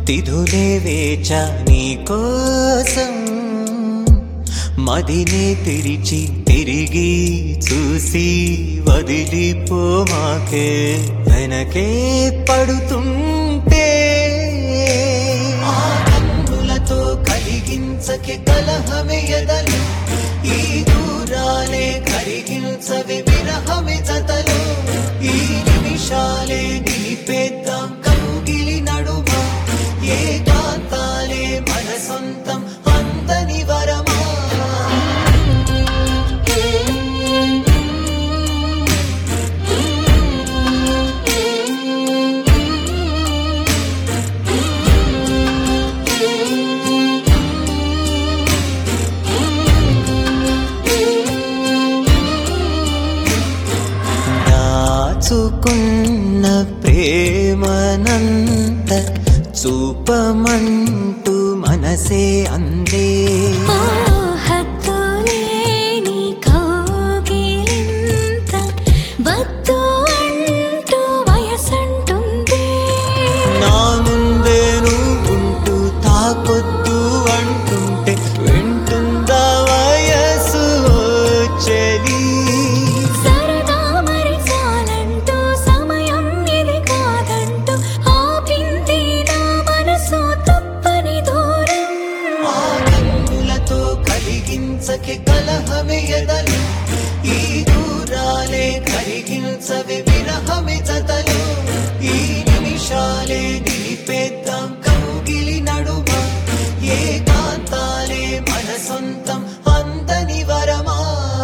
తిథులే వేచా నీ కోసం మదినే తెరిచి తిరిగి చూసి వదిలిపో మాకే వెనకే పడుతుంటే ఆ కన్నులతో కలిగించకే కలహమే ఎదలు ఈ దూరాలే కరిగించవే విరహమే జతలు ఈ నిమిషాలే నిలిపేద్దాం కౌగిలి నడుమ ఏ కాంతాలే మన సొంతం అందని వరమా దాచుకున్న ప్రేమనంత చూపమంటూ మనసే అందే హత్తులేని కౌగిలింత వద్దు అంటూ వయసంటుంది నా ముందే నువ్వుంటూ తాకొద్దు అంటుంటే వింటుందా వయసు చెలి సరదా మరి చాలంటూ సమయం ఇది కాదంటూ ఆపింది నా మనసు తప్పని దూరం ఆ కన్నులతో కలిగించకే కలహమే ఎదలు ఈ దూరాలే కరిగించవే విరహమే జతలు ఈ నిమిషాలే నిలిపేద్దాం కౌగిలి నడుమ ఏ కాంతాలే మన సొంతం అందని వరమా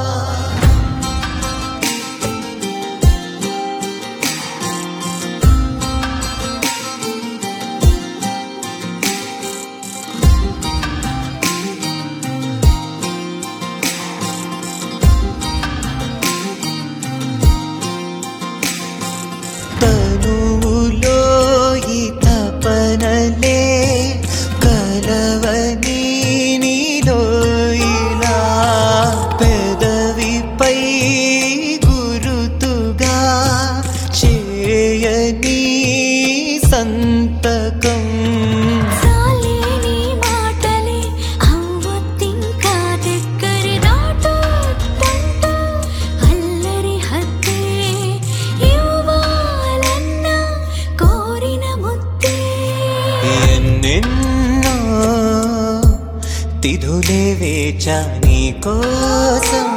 తనువులో ఈ తపనలే కలవని నీలో ఇలా పెదవిపై గురుతుగా చేయని సంతకం చాలేని మాటలే అవ్వొద్దింకా దగ్గరి దాటొద్దంటూ అల్లరి హద్దే ఇవ్వాలన్న కోరిన ముద్దే ఎన్నెన్నో తిథులే వేచా నీ కోసం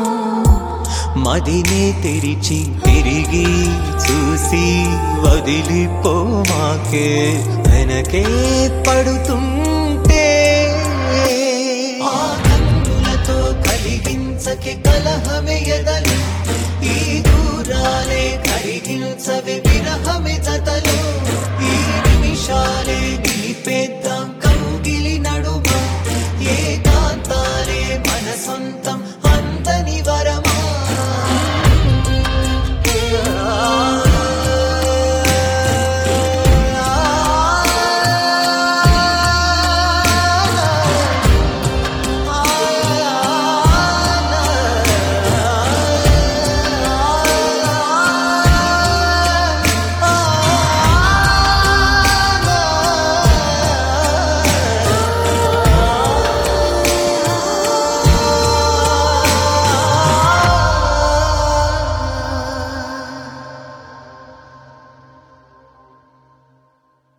మదినే తెరిచి తిరిగి చూసి వదిలిపో మాకే వెనకే పడుతుంటే ఆ కన్నులతో కలిగించకే కలహమే ఎదలు